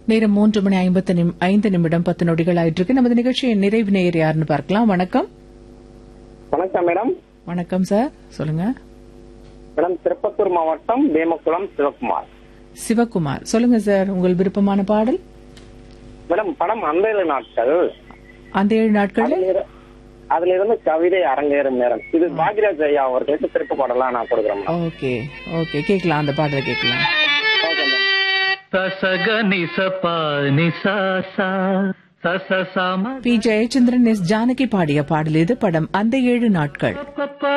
நேரம் மூன்று மணி ஐம்பத்து நிம்- ஐந்து நிமிடம் பத்து நொடிகள் ஆயிட்டு இருக்கு நமது நிகழ்ச்சியின் நிறைவு நேயர் யாருன்னு பார்க்கலாம் வணக்கம் வணக்கம் மேடம் வணக்கம் சார் சொல்லுங்க மேடம் திருப்பத்தூர் மாவட்டம் வேமக்குளம் சிவகுமார் சிவகுமார் சொல்லுங்க சார் உங்கள் விருப்பமான பாடல் மேடம் படம் அந்த நாட்கள் அந்த ஏழு நாட்கள் அதுல இரு- அதுல இருந்து கவிதை அரங்கேறும் நேரம் இது பாக்யராஜ் ஐயா அவர்களுக்கு திருப்ப பாடலாம் நான் கொடுக்குறேன் மேடம் ஓகே ஓகே கேட்கலாம் அந்த பாடலை கேட்கலாம் ஓகே மேடம் ససగ నిస ప నిస స సస సమ பி ஜெயச்சந்திரன் எஸ் ஜானகி பாடிய பாடல் இது படம் அந்த ஏழு நாட்கள் ప